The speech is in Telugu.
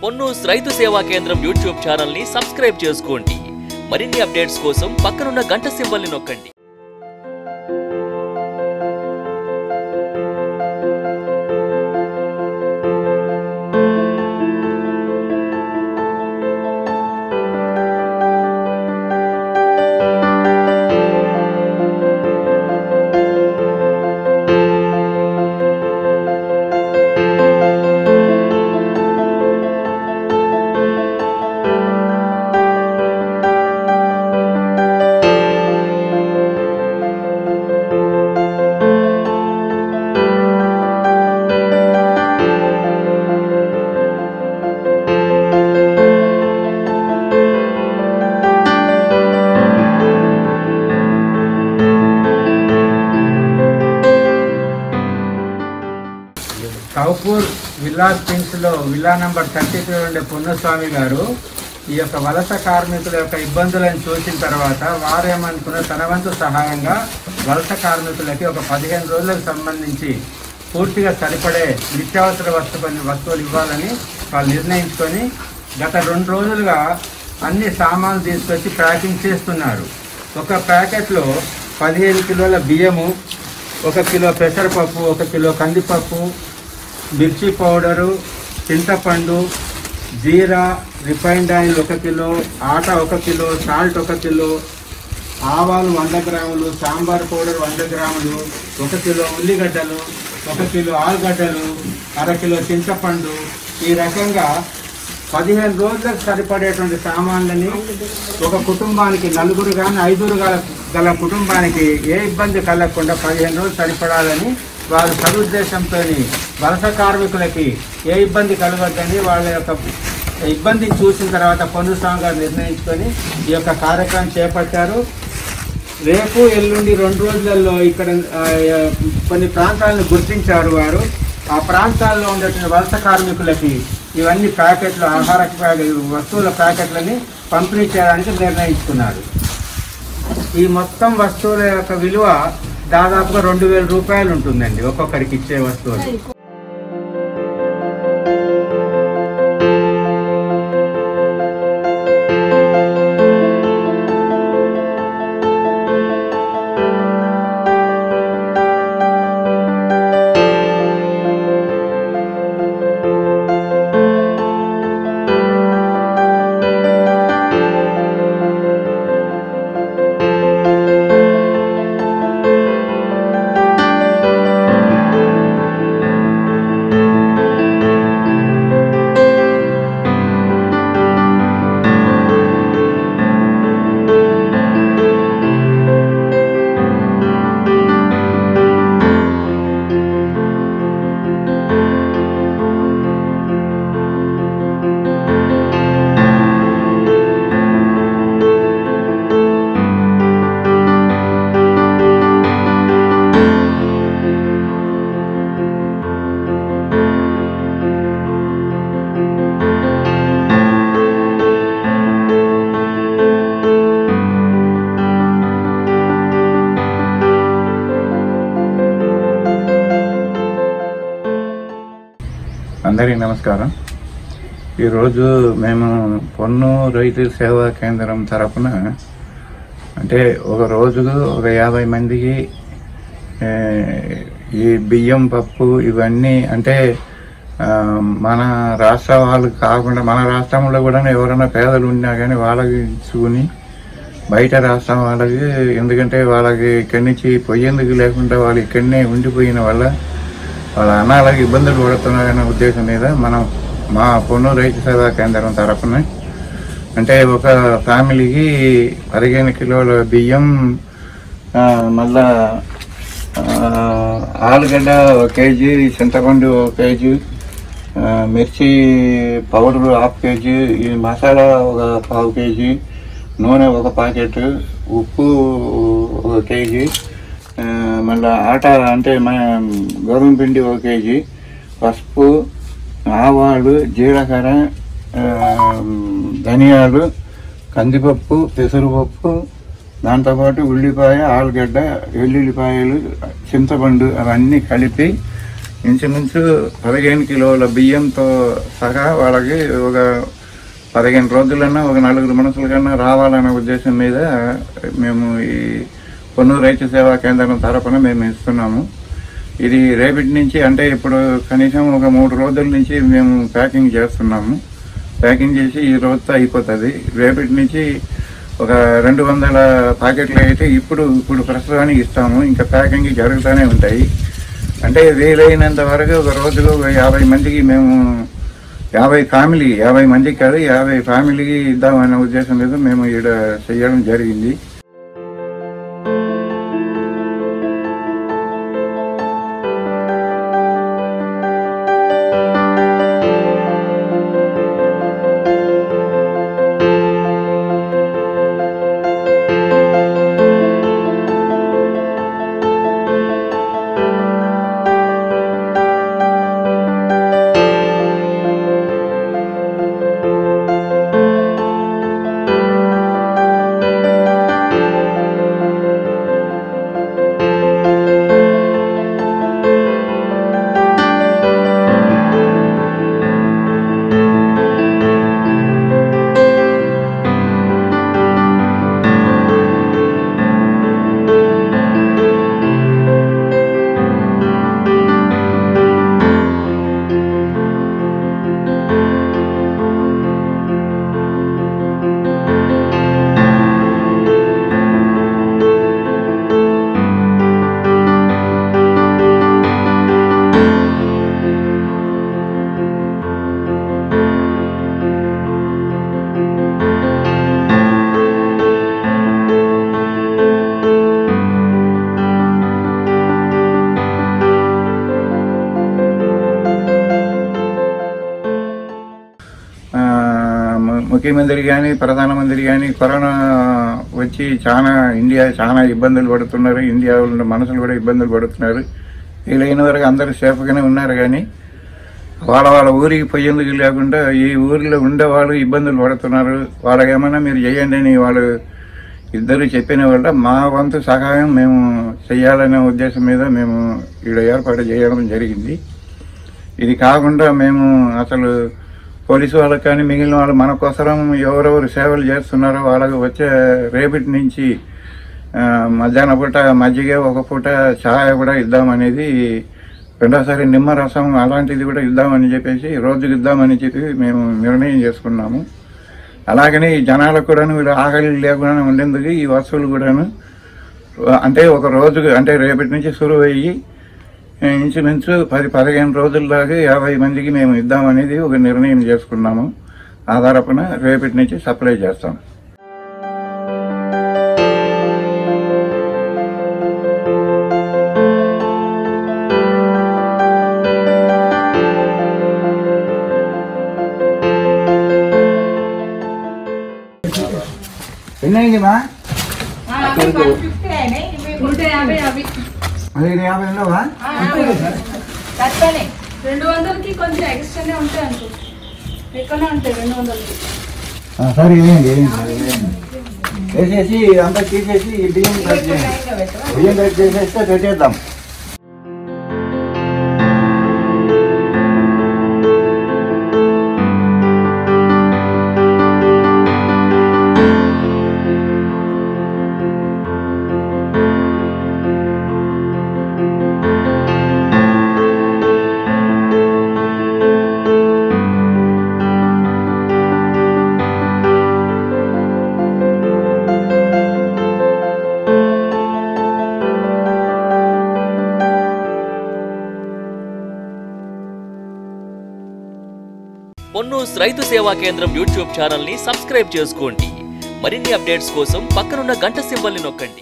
పొన్నూస్ రైతు సేవా కేంద్రం యూట్యూబ్ ఛానల్ ని సబ్స్క్రైబ్ చేసుకోండి మరిన్ని అప్డేట్స్ కోసం పక్కనున్న గంట సింబల్ ని నొక్కండి కౌపూర్ విల్లా స్ప్రింగ్స్ లో విల్లా నంబర్ థర్టీ త్రీ ఉండే పున్నస్వామి గారు ఈ యొక్క వలస కార్మికుల యొక్క ఇబ్బందులను చూసిన తర్వాత వారేమనుకున్న తన వంతు సహాయంగా వలస కార్మికులకి ఒక పదిహేను రోజులకు సంబంధించి పూర్తిగా సరిపడే నిత్యావసర వస్తు వస్తువులు ఇవ్వాలని వాళ్ళు నిర్ణయించుకొని గత రెండు రోజులుగా అన్ని సామాన్లు తీసుకొచ్చి ప్యాకింగ్ చేస్తున్నారు ఒక ప్యాకెట్లో పదిహేను కిలోల బియ్యము ఒక కిలో పెసరపప్పు ఒక కిలో కందిపప్పు మిర్చి పౌడరు చింతపండు జీరా రిఫైన్డ్ ఆయిల్ ఒక కిలో ఆట ఒక కిలో సాల్ట్ ఒక కిలో ఆవాలు వంద గ్రాములు సాంబార్ పౌడర్ వంద గ్రాములు ఒక కిలో ఉల్లిగడ్డలు ఒక కిలో ఆలుగడ్డలు అర కిలో చింతపండు ఈ రకంగా పదిహేను రోజులకు సరిపడేటువంటి సామాన్లని ఒక కుటుంబానికి నలుగురు కానీ ఐదుగురు గల గల కుటుంబానికి ఏ ఇబ్బంది కలగకుండా పదిహేను రోజులు సరిపడాలని వారు సదుద్దేశంతో వలస కార్మికులకి ఏ ఇబ్బంది కలగద్దని వాళ్ళ యొక్క ఇబ్బందిని చూసిన తర్వాత పొన్నుస్వామి గారు నిర్ణయించుకొని ఈ యొక్క కార్యక్రమం చేపట్టారు రేపు ఎల్లుండి రెండు రోజులలో ఇక్కడ ఆ, ఆ, కొన్ని ప్రాంతాలను గుర్తించారు వారు ఆ ప్రాంతాల్లో ఉండేటువంటి వలస కార్మికులకి ఇవన్నీ ప్యాకెట్లు ఆహార ప్యాకె- వస్తువుల ప్యాకెట్లని పంపిణీ చేయడానికి నిర్ణయించుకున్నారు ఈ మొత్తం వస్తువుల యొక్క విలువ దాదాపుగా రెండు వేల రూపాయలు ఉంటుందండి ఒక్కొక్కరికి ఇచ్చే వస్తువులు అందరికీ నమస్కారం ఈరోజు మేము పొన్ను రైతు సేవా కేంద్రం తరపున అంటే ఒక రోజుకు ఒక యాభై మందికి ఏ, ఈ బియ్యం పప్పు ఇవన్నీ అంటే ఆ, మన రాష్ట్ర వాళ్ళు కాకుండా మన రాష్ట్రంలో కూడా ఎవరైనా పేదలు ఉన్నా కానీ వాళ్ళకి ఇచ్చుకుని బయట రాష్ట్రం వాళ్ళకి ఎందుకంటే వాళ్ళకి ఇక్కడి నుంచి పొయ్యేందుకు లేకుండా వాళ్ళు ఇక్కడనే ఉండిపోయిన వల్ల వాళ్ళ అన్నాలకు ఇబ్బందులు పడుతున్నారనే ఉద్దేశం మీద మనం మా పొన్ను రైతు సేవా కేంద్రం తరపున అంటే ఒక ఫ్యామిలీకి పదిహేను కిలోల బియ్యం ఆ, మళ్ళా ఆ, ఆలుగడ్డ ఒక కేజీ చింతపండు ఒక కేజీ ఆ, మిర్చి పౌడర్ హాఫ్ కేజీ ఈ మసాలా ఒక పావు కేజీ నూనె ఒక ప్యాకెట్ ఉప్పు ఒక కేజీ ఆ, మళ్ళా ఆట అంటే మన గోధుమ పిండి ఒక కేజీ పసుపు ఆవాలు జీలకర్ర ఆ, ధనియాలు కందిపప్పు పెసరపప్పు దాంతోపాటు ఉల్లిపాయ ఆలుగడ్డ వెల్లుల్లిపాయలు చింతపండు అవన్నీ కలిపి ఇంచుమించు పదిహేను కిలోల బియ్యంతో సహా వాళ్ళకి ఒక పదిహేను రోజులన్నా ఒక నలుగురు మనుషుల కన్నా రావాలనే ఉద్దేశం మీద మేము ఈ పొన్నూరు రైతు సేవా కేంద్రం తరపున మేము ఇస్తున్నాము ఇది రేపటి నుంచి అంటే ఇప్పుడు కనీసం ఒక మూడు రోజుల నుంచి మేము ప్యాకింగ్ చేస్తున్నాము ప్యాకింగ్ చేసి ఈ రోజుతో అయిపోతుంది రేపటి నుంచి ఒక రెండు వందల ప్యాకెట్లు అయితే ఇప్పుడు ఇప్పుడు ప్రస్తుతానికి ఇస్తాము ఇంకా ప్యాకింగ్ జరుగుతూనే ఉంటాయి అంటే వీలైనంత వరకు ఒక రోజుకు ఒక యాభై మందికి మేము యాభై ఫ్యామిలీ యాభై మందికి కాదు యాభై ఫ్యామిలీకి ఇద్దామనే ఉద్దేశం మీద మేము ఇక్కడ చేయడం జరిగింది ఆ, ము- ముఖ్యమంత్రి కానీ ప్రధానమంత్రి కానీ కరోనా వచ్చి చాలా ఇండియా చాలా ఇబ్బందులు పడుతున్నారు ఇండియా ఉన్న మనుషులు కూడా ఇబ్బందులు పడుతున్నారు వీలైన వరకు అందరూ సేఫ్గానే ఉన్నారు కానీ వాళ్ళ వాళ్ళ ఊరికి పోయేందుకు లేకుండా ఈ ఊరిలో ఉండే వాళ్ళు ఇబ్బందులు పడుతున్నారు వాళ్ళకి ఏమైనా మీరు చేయండి అని వాళ్ళు ఇద్దరు చెప్పిన వల్ల మా వంతు సహాయం మేము చేయాలనే ఉద్దేశం మీద మేము ఇక్కడ ఏర్పాటు చేయడం జరిగింది ఇది కాకుండా మేము అసలు పోలీసు వాళ్ళకి కానీ మిగిలిన వాళ్ళు మన కోసరం ఎవరెవరు సేవలు చేస్తున్నారో వాళ్ళకి వచ్చే రేపటి నుంచి ఆ, మధ్యాహ్న పూట మజ్జిగ ఒక పూట ఛాయ్ కూడా ఇద్దామనేది రెండోసారి నిమ్మరసం అలాంటిది కూడా ఇద్దామని చెప్పేసి రోజుకి ఇద్దామని చెప్పి మేము నిర్ణయం చేసుకున్నాము అలాగనే ఈ జనాలకు కూడాను వీళ్ళు ఆకలి లేకుండా ఉండేందుకు ఈ వస్తువులు కూడాను అంటే ఒక రోజుకు అంటే రేపటి నుంచి సురువు అయ్యి ఇంచుమించు పది పదిహేను రోజుల దాకా యాభై మందికి మేము ఇద్దామనేది ఒక నిర్ణయం చేసుకున్నాము ఆధారపన రేపటి నుంచి సప్లై చేస్తాం ఎన్నైందిమా నూట యాభై అవి పదిహేను యాభై ఉండవా రెండు వందలకి కొంచెం ఎక్స్ట్రానే ఉంటాయి అనుకో ఎక్కువనే ఉంటాయి రెండు వందలకి సరే వేయండి వేయండి వేసేసి అంతా తీసేసి ఈ బియ్యం కట్ చేయండి బియ్యం కట్ చేసేస్తే పెట్టేద్దాం పొన్నూస్ రైతు సేవా కేంద్రం యూట్యూబ్ ఛానల్ ని సబ్స్క్రైబ్ చేసుకోండి మరిన్ని అప్డేట్స్ కోసం పక్కనున్న గంట సింబల్ ని నొక్కండి